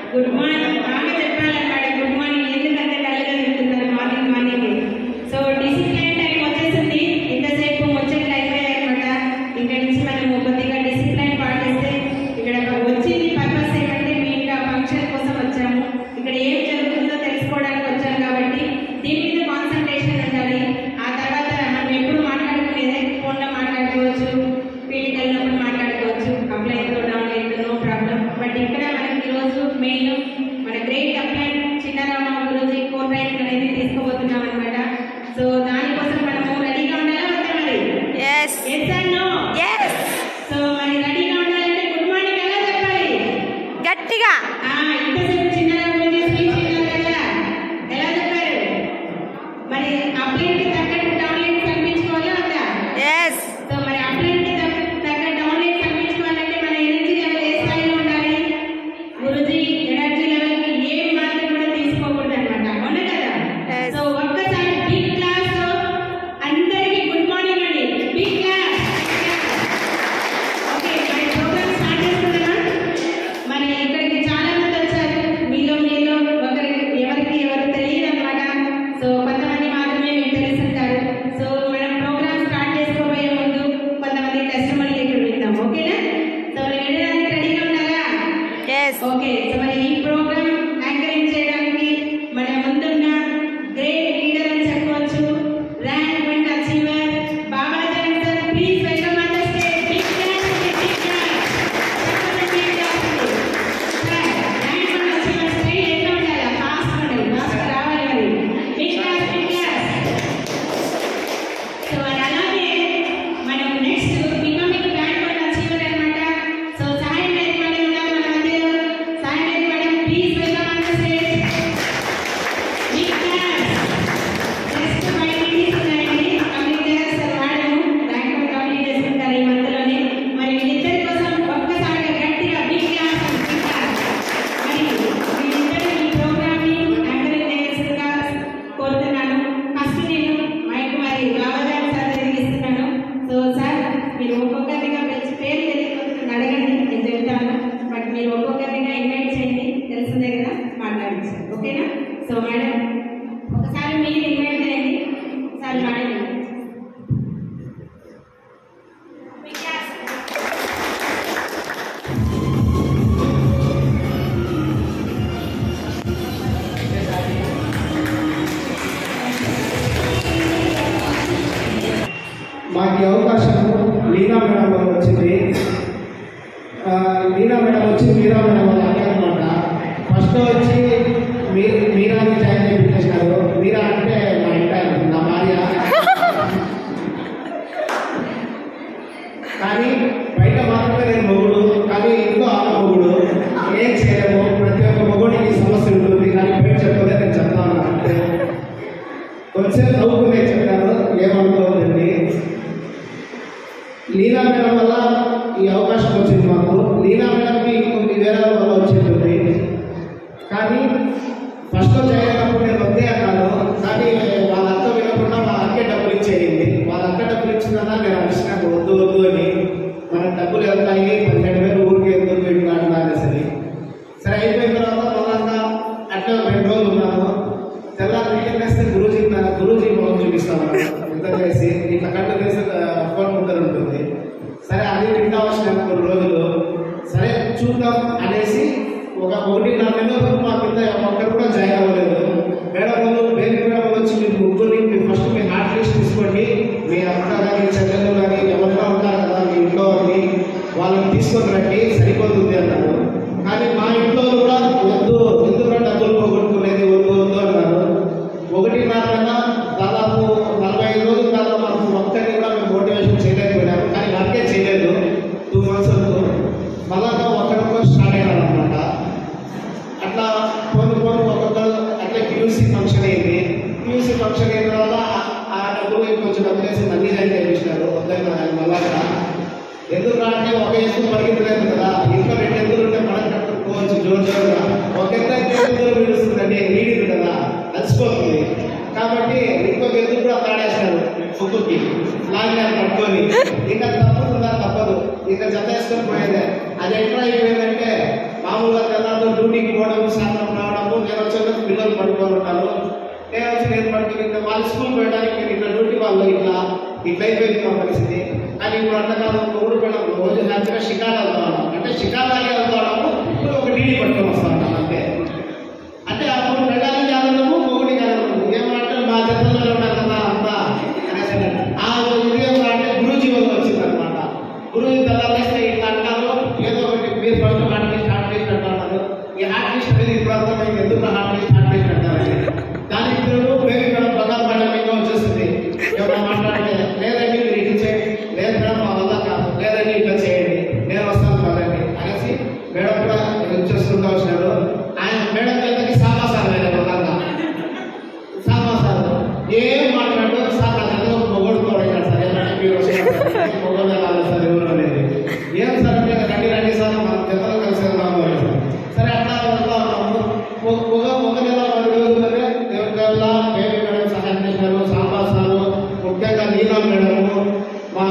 Good morning బాగా చెప్పాలన్నమాట good morning ఎందుకంటే డల్గా చెప్తున్నారు morning morning so discipline time వచ్చేసింది ఇంతసేపు ముచ్చట్లు అయిపోయాయి అనమాట ఇక్కడ నుంచి మనము కొద్దిగా డిసిప్లైన్ పాటిస్తే ఇక్కడ వచ్చింది పర్పస్ ఏమంటే మీ ఇంకా ఫంక్షన్ కోసం వచ్చాము ఇక్కడ ఏం జరుగుతుందో తెలుసుకోవడానికి వచ్చాం కాబట్టి దీని మీద కాన్సన్ట్రేషన్ ఉండాలి ఆ తర్వాత మనం ఎప్పుడు మాట్లాడుకునేదే ఫోన్లో మాట్లాడుకోవచ్చు ఫీల్డ్కి వెళ్ళినప్పుడు మాట్లాడుకోవచ్చు అప్లైన్తో డౌన్లైన్ నో ప్రాబ్లం బట్ ఇక్కడ మనకి ఈరోజు మెయిన్ మన గ్రేట్ అప్లైన్ చిన్నరామ గురించి కోర్ రైటింగ్ అనేది తీసుకోబోతున్నాం అనమాట సో దానికోసం మనము రెడీగా ఉండాలా వద్దా మరి yes yes and no yes so మరి రెడీగా ఉండాలంటే గుడ్ మార్నింగ్ ఎలా చెప్పాలి గట్టిగా ఆ, ఇంతసేపు చిన్నరామ గురించి స్పీచ్ ఇన్నారు కదా ఎలా చెప్పారు మరి అప్లైన్కి తగ్గట్టు డౌన్లైన్ పంపించుకోవాలా వద్దా ఎస్ సో మరి అప్లైన్కి తగ్గ తగ్గ డౌన్లైన్ పంపించుకోవాలంటే మన ఎనర్జీ లెవెల్ ఏ స్థాయిలో ఉండాలి గురుజీ ఎనర్జీ లెవెల్కి ఏ మాత్రం కూడా తీసుకోకూడదు అనమాట అవునా కదా Yes. సో ఒక్కసారి బిగ్ క్లాస్ అందరికీ గుడ్ మార్నింగ్ అండి బిగ్ క్లాస్ ఓకే మరి ప్రోగ్రామ్ స్టార్ట్ చేస్తున్నామా మరి ఇక్కడికి చాలా మంది వచ్చారు మీలో మీలో ఒకరికి ఎవరికి ఎవరు తెలియదు అనమాట సో కొంతమంది మాత్రమే మీకు తెలుసుంటారు సో మనం ప్రోగ్రామ్ స్టార్ట్ చేసుకోబోయే ముందు కొంతమంది టెస్టిమనీ ఇక్కడ విందాం ఓకేనా సో మరి వినడానికి రెడీగా ఉన్నారా ఎస్ ఓకే సో మరి ఈ ప్రోగ్రామ్ యాంకరింగ్ చేయడానికి మన ముందున్న గ్రేట్ లీడర్ అని చెప్పవచ్చు rank one achiever Babaji sir please welcome on the stage big class big class చెప్పండి big class sir rank one achiever stage ఎట్లా ఉండాలి ఫాస్ట్ ఉండాలి ఫాస్ట్ రావాలి మరి big class big class so మరి అలాగే మనం next becoming rank one achiever అన్నమాట సో సాయి మేరీ మేడం ఉన్నారు మన మధ్యలో Sai Mary madam please welcome on the stage big class next five minutes ఉన్నాయండి కంప్లీట్ చేస్తారు మేడం ర్యాంక్ వన్ కంప్లీట్ చేసుకుంటారు ఈ మంత్లోనే మరి వీళ్ళిద్దరి కోసం ఒక్కసారిగా గట్టిగా బిగ్ క్లాస్ బిగ్ క్లాస్ మరి వీళ్ళిద్దరు ఈ ప్రోగ్రామ్ని యాంకరింగ్ చేయాల్సిందిగా కోరుతున్నాను ఫస్ట్ నేను మైక్ మరి బాబాజాన్ సార్ దగ్గరికి ఇస్తున్నాను సో సార్ మీరు ఒక్కొక్కరిగా పిలిచి పేరు తెలియకపోతే అడగండి నేను చెప్తాను బట్ మీరు ఒక్కొక్కరిగా ఇన్వైట్ చేయండి తెలిసిందే కదా మాట్లాడండి సార్ ఓకేనా సో మేడం ఒకసారి మీరు ఇన్వైట్ చేయండి సార్ మేడం మాకు ఈ అవకాశం లీనా మేడం వల్ల వచ్చింది ఆ, లీనా మేడం వచ్చి మీరా మేడం వల్ల అదే అనమాట ఫస్ట్ వచ్చి మీ మీరాని జాయిన్ చేయించేసినారు మీరా అంటే మా ఇంట నా భార్య కానీ బయట మాత్రమే నేను మొగుడు కానీ ఇంట్లో ఆమె మొగుడు ఏం చేయలేము ప్రతి ఒక్క మొగుడికి సమస్య ఉంటుంది కానీ బయట చెప్పదే నేను చెప్తాను అంటే కొంచెం నవ్వుకునే చెప్పాను ఏమనుకోవద్దండి లీలా మేడం వల్ల ఈ అవకాశం వచ్చింది మాకు లీలా మేడంకి ఇంకొన్ని వేరే వల్ల వచ్చింటుంది కానీ ఫస్ట్ చేయనప్పుడు నేను వద్దే అన్నాను కానీ వాళ్ళ అక్క వినకుండా వాళ్ళ అక్కే డబ్బులు ఇచ్చేయింది వాళ్ళ అక్క డబ్బులు ఇచ్చిందన్నా నేను అడిచినాను వద్దు వద్దు అని మన డబ్బులు వెళ్తాయి పన్నెండు వేలు ఊరికి ఎందుకు ఇట్లా అన్నా అనేసరి సరే అయిపోయిన తర్వాత మళ్ళా అట్లా రెండు రోజులు ఉన్నాము తెల్లారి రిటర్న్ వేస్తే గురూజీ గురూజీ మొహం చూపిస్తాను ఇంత చేసి ఇట్లా కట్ట వేసి ఫోన్ ముందర ఉంటుంది సరే అది వింటా వచ్చిన కొన్ని రోజులు సరే చూద్దాం అనేసి ఒక ఒకటి నా నెలలు మా కింద ఒక్కరు కూడా జాయిన్ అవ్వలేదు మేడం వాళ్ళు వేరే మేడం వాళ్ళు వచ్చి మీరు ముగ్గురిని మీరు ఫస్ట్ మీ హార్ట్ లిస్ట్ తీసుకోండి మీ అక్క కానీ చెల్లెలు కానీ ఎవరైనా ఉంటారు కదా మీ ఇంట్లో అని వాళ్ళని తీసుకొని రండి సరిపోతుంది అన్నారు కానీ మా ఇంట్లో కూడా వద్దు ఎందుకంటే డబ్బులు పోగొట్టుకునేది వద్దు వద్దు అన్నారు ఒకటిన్నర నెల దాదాపు నలభై ఐదు రోజుల దాకా మాకు ఒక్కరిని కూడా మేము మోటివేషన్ చేయలేకపోయినాము కానీ వర్కే చేయలేదు టూ మంత్స్ వరకు మళ్ళా ఒక్కడికో స్టార్ట్ అయినారు అనమాట అట్లా కొన్ని కొన్ని ఒక్కొక్కరు అట్లా క్యూసీ ఫంక్షన్ అయింది క్యూసీ ఫంక్షన్ అయిన తర్వాత ఆ- ఆ డబ్బులు ఇంకొంచెం డబ్బులు వేసి మళ్ళీ జాయిన్ చేయించినారు వద్దన్నా కానీ మళ్ళా కూడా. ఎందుకు రా అంటే ఒక ఎత్తు పరిగెత్తలేదు కదా ఇంట్లో రెండు ఎత్తులు ఉంటే పడక కట్టుకోవచ్చు జోరు జోరుగా ఒక ఎత్తు అయితే ఎత్తులు విడుస్తుందండి నీడిది కదా అలసిపోతుంది కాబట్టి ఇంకొక ఎత్తు కూడా తాడేసినారు ఫుక్కుకి లాగినారు పట్టుకొని ఇంకా తప్పుతుందా తప్పదు ఇంకా జత వేసుకొని పోయేదే అది ఎట్లా అయిపోయిందంటే మామూలుగా తెల్లారితో డ్యూటీకి పోవడం వాళ్ళు ఇట్లా ఇట్లా అయిపోయింది మా పరిస్థితి కానీ ఇప్పుడు అట్లా కాదు ఊరు పోయినా రోజు హ్యాపీగా షికారు వెళ్తాం అంటే షికారాకి వెళ్తాము ఇప్పుడు ఒక డీడీ పట్టుకొని వస్తాం అంతే అంటే అప్పుడు ప్రజలు జాగ్రత్తము మొగుడి జాగ్రత్తము ఏమంటే మా చేతుల్లో ఉన్నారు కదా అంతా అనేసి అన్నారు. ఆ ఇది అంటే గురూజీ వల్ల వచ్చింది అనమాట గురూజీ తెల్లారేస్తే ఇట్లా అంటారు ఏదో ఒకటి మీరు first heart list heart list అంటున్నారు ఈ హార్ట్ లిస్ట్ అనేది ఇప్పుడు అర్థమైంది ఎందుకు హార్ట్ లిస్ట్ హార్ట్ లిస్ట్ అంటారు దానికి ఇప్పుడు మేము ఇక్కడ బంగారు మేడం ఇంకా వచ్చేస్తుంది ఎవరైనా మాట్లాడితే లేదండి మీరు ఇట్లా చేయండి లేదు మేడం మా వల్ల కాదు లేదండి ఇట్లా చేయండి నేను వస్తాను కదండి అనేసి మేడం కూడా వచ్చేస్తుంటా వచ్చినారు ఆయన మేడం దగ్గరికి సామాసాలు ఆయన బలంగా సామాసాలు ఏం మాట్లాడు సార్ నా దగ్గర ఒక మొగోడు కూడా సార్ ఏమంటే మీరు వచ్చినప్పుడు మొగోడు కాదు సార్ ఎవరు అనేది ఏం సార్ అంటే రండి రండి సార్ మనం జతలో కలిసి వెళ్దాము అని సార్. సరే అట్లా వెళ్తా ఉన్నాము ఒక ఒక ఒక నెల పది రోజులనే దేవుడి వల్ల బేబీ మేడం సహాయం చేశారు సాంబార్ సారు ముఖ్యంగా నీలా మేడము మా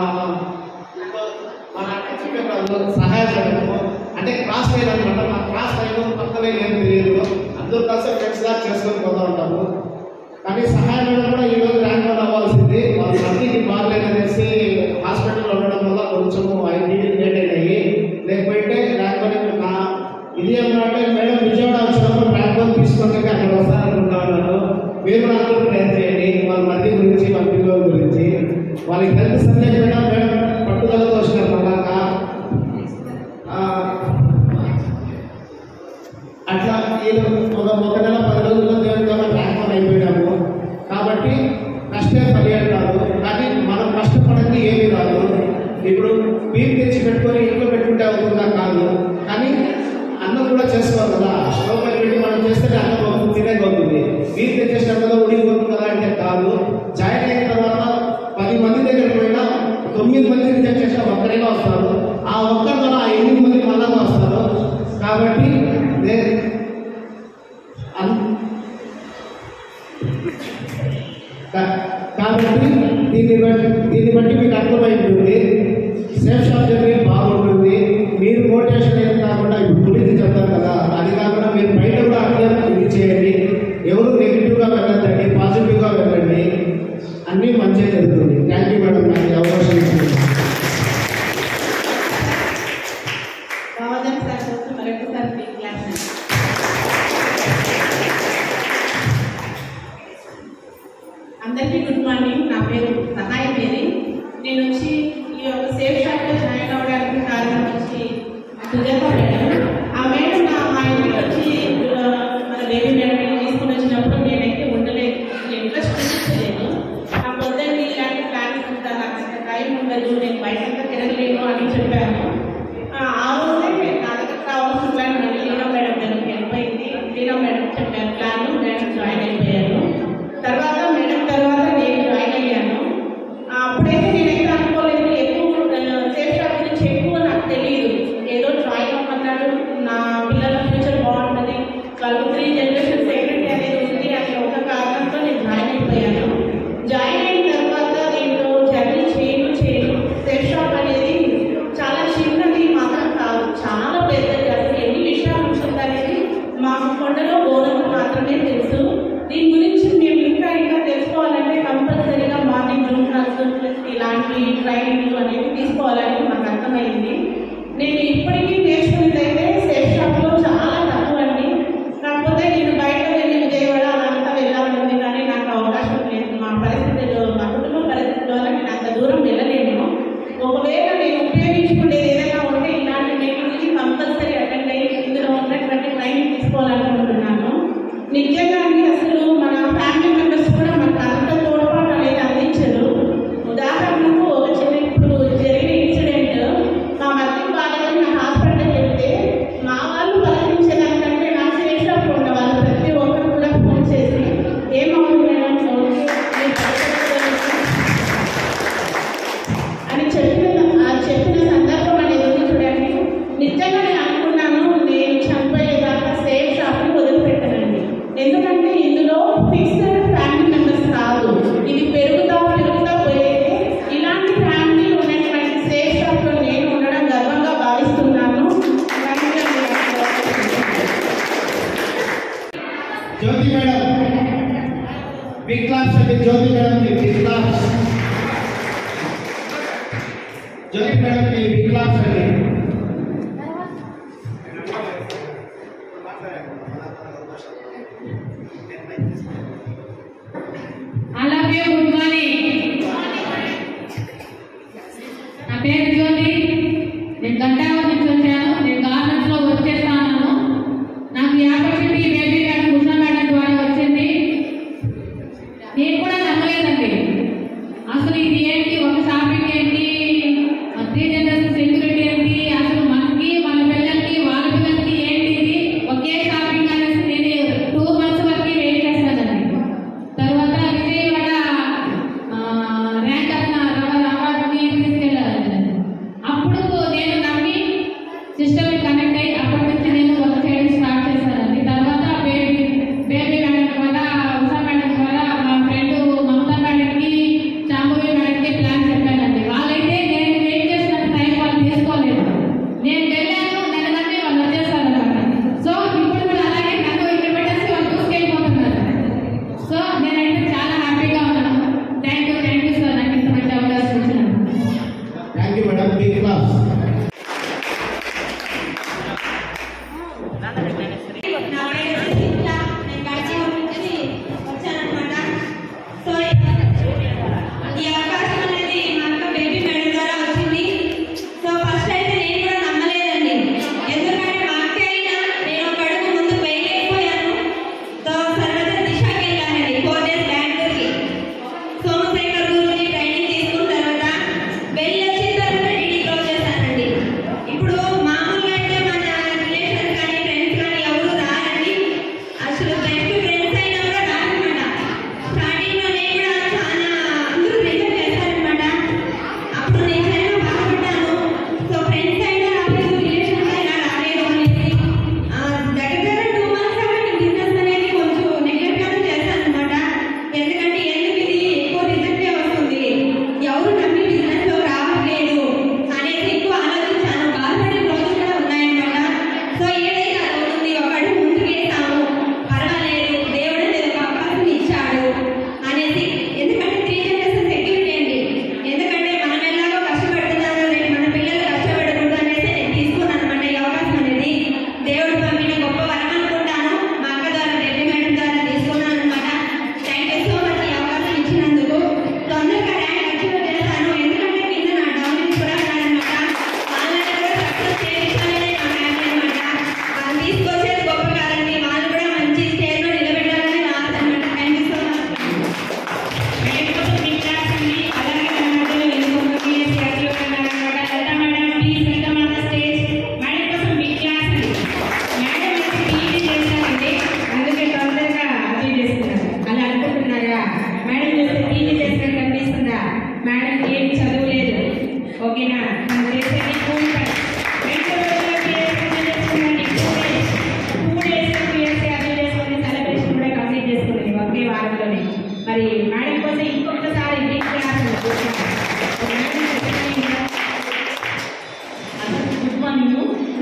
మా నాన్న చెప్పే వాళ్ళు సహాయ చేయడము అంటే క్రాస్ లైన్ అనమాట మా క్రాస్ లైన్ పక్క లైన్ ఏం తెలియదు అందరూ కలిసి ఫ్రెండ్స్ గా చేసుకొని పోతూ ఉంటాము కానీ సహాయం చేయడం కూడా ఈ రోజు ర్యాంక్ వన్ అవ్వాల్సింది వాళ్ళ మందికి బాగలేదు అనేసి హాస్పిటల్లో ఉండడం వల్ల కొంచెము ఐదు లేట్ అయినాయి లేకపోతే ర్యాంక్ వన్ ఇప్పుడు నా ఇది ఏమంటే మేడం విజయవాడ వచ్చినప్పుడు ర్యాంక్ వన్ తీసుకొని అక్కడ వస్తారనుకుంటున్నాను మీరు కూడా అందరూ ప్రయత్నం చేయండి వాళ్ళ మంది గురించి వాళ్ళ పిల్లల గురించి వాళ్ళకి హెల్త్ సందేహం మేడం మేడం పట్టుదలతో వచ్చినారు మళ్ళాక ఆ, అట్లా నేను ఒక ఒక నెల పది రోజుల్లో దేవుడి ద్వారా ర్యాంక్ వన్ అయిపోయినాము కాబట్టి కష్టే ఫలియం రాదు కానీ మనం కష్టపడింది ఏమీ రాదు ఇప్పుడు మీరు తెచ్చి పెట్టుకొని ఇంట్లో పెట్టుకుంటే అవుతుందా కాదు కానీ అన్నం కూడా చేసుకోవాలి కదా స్టవ్ పైన పెట్టి మనం చేస్తే అన్నం అవుతుంది తినేగవుతుంది మీరు తెచ్చేసినప్పుడు ఉడిగిపోతుంది కదా అంటే కాదు జాయిన్ అయిన తర్వాత పది మంది దగ్గర పోయినా తొమ్మిది మంది రిజెక్ట్ చేసిన ఒక్కరైనా వస్తారు ఆ ఒక్కరి ద్వారా ఆ ఎనిమిది మంది మళ్ళా వస్తారు కాబట్టి నే- అన్- కా- కాబట్టి దీన్ని బట్టి దీన్ని బట్టి మీకు అర్థమై ఉంటుంది సేఫ్ షాప్ జర్నీ బాగుంటుంది మీరు మోటివేషన్ ఏం కాకుండా ఇప్పుడు గురించి చెప్తారు కదా అది కాకుండా మీరు బయట కూడా అట్లా ఇది చేయండి ఎవరు నెగిటివ్గా వెళ్ళండి పాజిటివ్గా వెళ్ళండి అన్నీ మంచిగా జరుగుతుంది థ్యాంక్ యూ మేడం నాకు ఈ అవకాశం ఇచ్చింది రావడం సార్ కోసం మరొకసారి మీ క్లాస్ అందరికీ గుడ్ మార్నింగ్ నా పేరు సహాయ మేరీ నేను వచ్చి ఈ యొక్క సేఫ్ షాప్లో జాయిన్ అవ్వడానికి కారణం వచ్చి సుజాత మేడం ఆ మేడం నా మా ఇంటికి వచ్చి ఆ, మన బేబీ మేడం తీసుకుని వచ్చినప్పుడు నేనైతే ఉండలేదు ఇంట్రెస్ట్ చూపించలేదు నాకు వద్దండి ఇలాంటి ప్లాన్స్ ఉంటా నాకు అంత టైం ఉండదు నేను బయటంతా తిరగలేను అని చెప్పాను ఆ ఆ రోజే నా దగ్గర కావాల్సిన ప్లాన్ మళ్ళీ లీనా మేడం దగ్గరికి వెళ్ళిపోయింది లీనా మేడం చెప్పారు ప్లాన్ మేడం జాయిన్ అయిపోయాను తర్వాత మేడం తర్వాత నేను జాయిన్ అయ్యాను ఆ, అప్పుడైతే నేనైతే అనుకోలేదు ఎక్కువ సేఫ్ షాప్ గురించి ఎక్కువ నాకు తెలియదు ఏదో జాయిన్ అవ్వమన్నాడు నా పిల్లల ఫ్యూచర్ బాగుంటుంది వాళ్ళకు త్రీ జనరేషన్ సెక్రటరీ అనేది ఉంది అనే ఒక కారణంతో నేను జాయిన్ అయిపోయాను జాయిన్ అయిన తర్వాత దీంట్లో జర్నీ చేయను చేయను సేఫ్ షాప్ అనేది చాలా చిన్నది మాత్రం కాదు చాలా పెద్దది అసలు ఎన్ని విషయాలు ఉంటుందనేది మాకు కొండలో బోధనకు మాత్రమే తెలుసు దీని గురించి మేము ఇంకా ఇంకా తెలుసుకోవాలంటే కంపల్సరీగా మార్నింగ్ జూమ్ క్లాస్ ప్లస్ ఇలాంటి ట్రైనింగ్లు అనేవి తీసుకోవాలని మాకు అర్థమైంది నేను ఇప్పటికీ నేర్చుకునేదైతే సేఫ్ షాప్లో చాలా తక్కువ అండి కాకపోతే నేను బయట వెళ్ళి విజయవాడ అదంతా వెళ్ళాలని కానీ నాకు అవకాశం లేదు మా పరిస్థితుల్లో మా కుటుంబ పరిస్థితుల వల్ల నేను అంత దూరం వెళ్ళలేను ఒకవేళ నేను ఉపయోగించుకునేది ఏదైనా ఉంటే ఇలాంటి మీటింగ్కి కంపల్సరీ అటెండ్ అయ్యి ఇందులో ఉన్నటువంటి ట్రైనింగ్ తీసుకోవాలనుకుంటున్నాను నిజంగా అండి అసలు మన ఫ్యామిలీ మెంబర్స్ కూడా మనకు అంత తోడ్పాటు అనేది అందించరు ఉదాహరణకు ఒక చిన్న ఇప్పుడు జరిగిన ఇన్సిడెంట్ మా మధ్య బాధని నా హాస్పిటల్ చెప్తే మా వాళ్ళు పలకరించేదానికంటే నా సేఫ్ షాప్ ఉన్న వాళ్ళు ప్రతి ఒక్కరు కూడా ఫోన్ చేసి ఏమవుతుంది మేడం ఓకే, మీరు పలకరించగలరు?" అని చెప్పిన ఆ చెప్పిన సందర్భం అనేది ఉంది చూడండి నిజంగా నేను అనుకున్నాను నేను చనిపోయేదాకా సేఫ్ షాప్ని వదిలిపెట్టనండి ఎందుకంటే ఇందులో ఫిక్స్డ్ ఫ్యామిలీ మెంబర్స్ కాదు ఇది పెరుగుతా పెరుగుతా పోయేది ఇలాంటి ఫ్యామిలీ ఉన్నటువంటి సేఫ్ షాప్లో నేను ఉండడం గర్వంగా భావిస్తున్నాను థ్యాంక్ యూ అండి. జ్యోతి మేడం బిగ్ క్లాస్ అండి జ్యోతి మేడంకి బిగ్ క్లాస్ జ్యోతి మేడంకి బిగ్ క్లాస్ అండి అలాగే గుడ్ మార్నింగ్ నా పేరు జ్యోతి నేను గంటావరం నుంచి వచ్చాను నేను గార్మెంట్స్ లో వర్క్ చేస్తాను నాకు ఈ opportunity baby madam Krishna madam ద్వారా వచ్చింది నేను కూడా నమ్మలేదండి అసలు ఇది ఏంటి ఒక షాపింగ్ ఏంటి త్రీ జనరేషన్ సెక్యూరిటీ ఏంటి అసలు మనకి మన పిల్లలకి వాళ్ళ పిల్లలకి ఏంటి ఇది ఒకే షాపింగ్ అనేసి నేను టూ మంత్స్ వరకు వెయిట్ చేస్తానండి తర్వాత విజయవాడ ఆ, ర్యాంక్ అన్న అవార్డుని తీసుకెళ్ళాలి అప్పుడు నేను నమ్మి సిస్టమ్ కనెక్ట్ అయ్యి అప్పటి నుంచి నేను వర్క్ చేయడం స్టార్ట్ చేశానండి తర్వాత బేబీ బేబీ మేడం ద్వారా ఉషా మేడం ద్వారా మా ఫ్రెండ్ మమతా మేడంకి శాంభవి మేడంకి ప్లాన్ చెప్పానండి వాళ్ళైతే నేను వెయిట్ చేసిన టైం వాళ్ళు తీసుకోలేదు నేను వెళ్ళాను నన్ను నమ్మి వాళ్ళు వచ్చేసారు అనమాట సో ఇప్పుడు కూడా అలాగే నన్ను ఇక్కడ పెట్టేసి వాళ్ళు చూసుకెళ్ళిపోతున్నారు సో నేనైతే చాలా హ్యాపీగా ఉన్నాను thank you thank you sir నాకు ఇంత మంచి అవకాశం ఇచ్చినందుకు thank you madam big class నా పేరు శిల్ప. నేను గడిచిరోడ్ నుంచి వచ్చానన్నమాట. సో ఈ అవకాశం అనేది మా అక్క బేబీ మేడం ద్వారా వచ్చింది. సో ఫస్ట్ అయితే నేను కూడా నమ్మలేదండి. ఎందుకంటే మా అక్క అయినా నేను ఒక అడుగు ముందుకు వేయలేకపోయాను. సో తర్వాత దిశకి వెళ్ళానండి ఫోర్ డేస్ బెంగళూరుకి. సోమశేఖర్ గురించి ట్రైనింగ్ తీసుకున్న తర్వాత వెళ్ళి వచ్చిన తర్వాత డీడీ క్లోజ్ చేశానండి ఇప్పుడు మామూలుగా అయితే మన రిలేషన్ కానీ ఫ్రెండ్స్ కానీ ఎవరు రారండి అసలు బెస్ట్ ఫ్రెండ్స్ అయినా కూడా రారనమాట స్టార్టింగ్ లో నేను కూడా చాలా అందరూ రిజెక్ట్ చేశారనమాట అప్పుడు నేను చాలా బాధపడ్డాను సో ఫ్రెండ్స్ అయినా రాలేదు రిలేషన్స్ అయినా రాలేదు అనేసి ఆ, దగ్గర దగ్గర టూ మంత్స్ అక్కడ నేను బిజినెస్ అనేది కొంచెం నెగ్లెక్ట్ గానే చేశానన్నమాట ఎందుకంటే ఎందుకు ఇది ఎక్కువ రిజల్టే వస్తుంది ఎవరు నమ్మి బిజినెస్ లో రావట్లేదు అనేది ఎక్కువ ఆలోచించాను బాధపడే రోజులు కూడా ఉన్నాయన్నమాట సో ఏదైతే అవుతుంది ఒక అడుగు ముందుకేసాము పర్వాలేదు దేవుడు అనేది ఒక అవకాశం ఇచ్చాడు అనేసి ఎందుకంటే త్రీ జనరేషన్ సెక్యూరిటీ అండి ఎందుకంటే మనం ఎలాగో కష్టపడుతున్నారో రేపు మన పిల్లలు కష్టపడకూడదు అనేసి నేను తీసుకున్నాను అనమాట ఈ అవకాశం అనేది దేవుడు పంపిన గొప్ప వరం అనుకుంటాను మా అక్క ద్వారా రెడ్డి మేడం ద్వారా తీసుకున్నాను అనమాట థ్యాంక్ యూ సో మచ్ ఈ అవకాశం ఇచ్చినందుకు తొందరగా ర్యాంక్ అచీవ్ చేశాను ఎందుకంటే కింద నా డౌన్ కూడా ఉన్నారనమాట వాళ్ళని కూడా సక్సెస్ చేయించాలనే నా ఫ్యామిలీ అనమాట వాళ్ళు తీసుకొచ్చేది గొప్ప కాదండి వాళ్ళు కూడా మంచి స్టేజ్ లో నిలబెట్టాలని నా ఆశ అనమాట thank you so much madam కోసం బిగ్ క్లాస్ అండి అలాగే మన మధ్యలో ఇంకొక పిఎస్ యాక్టివ్ ఉన్నారన్నమాట Lalitha madam please welcome on the stage madam కోసం బిగ్ క్లాస్ అండి మేడం వచ్చి పీజీ చేశారండి అందుకే తొందరగా అచీవ్ చేస్తున్నారు అలా అనుకుంటున్నారా మేడం చూస్తే పీజీ చేసినట్టు కనిపిస్తుందా మేడం ఏం చదువు లేదు ఓకేనా మనం చేసేది కూల్ పని రెండు రోజుల్లో పిఎస్ చేసుకుందండి two days two days PS achieve చేసుకుని సెలబ్రేషన్ కూడా కంప్లీట్ చేసుకుంది ఒకే వారంలోనే మరి మేడం కోసం ఇంకొకసారి బిగ్ క్లాస్ గుడ్ మార్నింగ్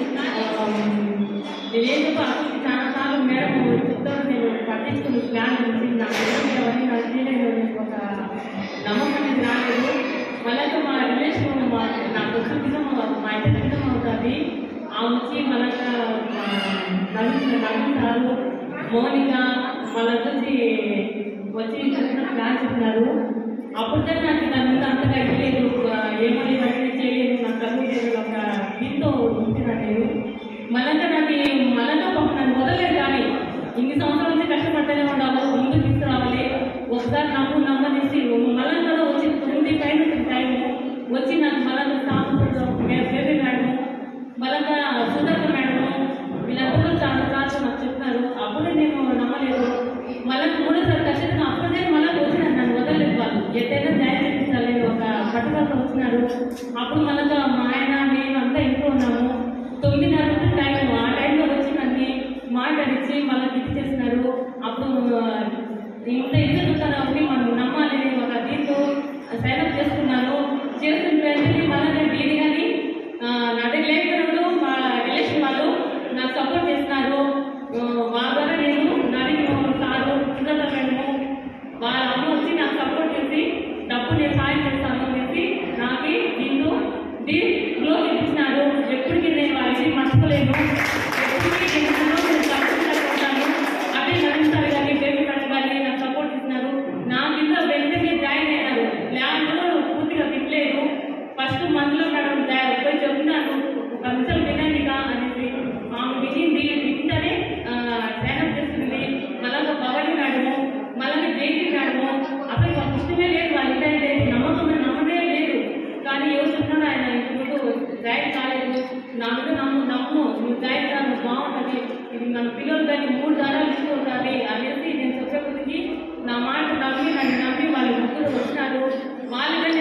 నేనేందుకు అసలు చాలా సార్లు మేడం చెప్తాను నేను పట్టించుకుని ప్లాన్ ఉంది నాకు తెలియదు అవన్నీ నాకు తెలియదు ఒక నమ్మకం అనేది రాలేదు మళ్ళీ మా రిలేషన్ మా నాకు వచ్చిన కింద మా మా ఇంటి కింద అవుతుంది ఆ వచ్చి మళ్ళీ నవీన్ నవీన్ సారు మౌనిక వాళ్ళందరికీ వచ్చి చెప్పిన ప్లాన్ చెప్పినారు అప్పుడు దాకా నాకు దాని మీద అంతగా తెలియదు ఏమో ఇవన్నీ చేయలేదు నాకు తెలియలేదు ఒక దీంతో ఉంటున్నా నేను మళ్ళంతా నాకు ఈ- మళ్ళంతా పాపం నన్ను వదలలేదు కానీ ఇన్ని సంవత్సరాల నుంచి కష్టపడతానే ఉండాలి ముందుకు తీసుకురావాలి ఒకసారి నమ్ము నమ్మనేసి మళ్ళంతా వచ్చి తొమ్మిది పైన టైం వచ్చి నాకు మళ్ళీ సాంస్కృతిక బేబీ మేడం మళ్ళంతా సుధాక మేడం వీళ్ళందరూ చాలా సార్లు నాకు చెప్పినారు అప్పుడే నేను నమ్మలేదు మళ్ళీ మూడోసారి ఖచ్చితంగా అప్పుడే మళ్ళీ వచ్చినారు నన్ను వదలలేదు వాళ్ళు ఎట్టయినా ధైర్యం చేయించాలి ఒక పట్టుదలతో వచ్చినారు అప్పుడు మళ్ళీ మా ఆయన నేను అంతా ఇంట్లో ఉన్నాము తొమ్మిదిన్నర టైం ఆ టైంలో వచ్చి నన్ను మాట్లాడించి మళ్ళీ గిఫ్ట్ చేసినారు అప్పుడు ఆ, ఇంత ఇద్దరు చూస్తారు కాబట్టి మనం నమ్మాలి నేను ఒక దీంతో సైన్అప్ చేసుకున్నాను చేస్తుంటే మళ్ళీ నేను దీని కానీ నా దగ్గర లేకపోయినప్పుడు మా రిలేషన్ వాళ్ళు మన పిల్లలు కానీ మూడు దానాలు తీసుకుంటారు అనేసి నేను చెప్పే కొద్దికి నా మాట నమ్మి నన్ను నమ్మి వాళ్ళ ముగ్గురు వచ్చినారు వాళ్ళు కానీ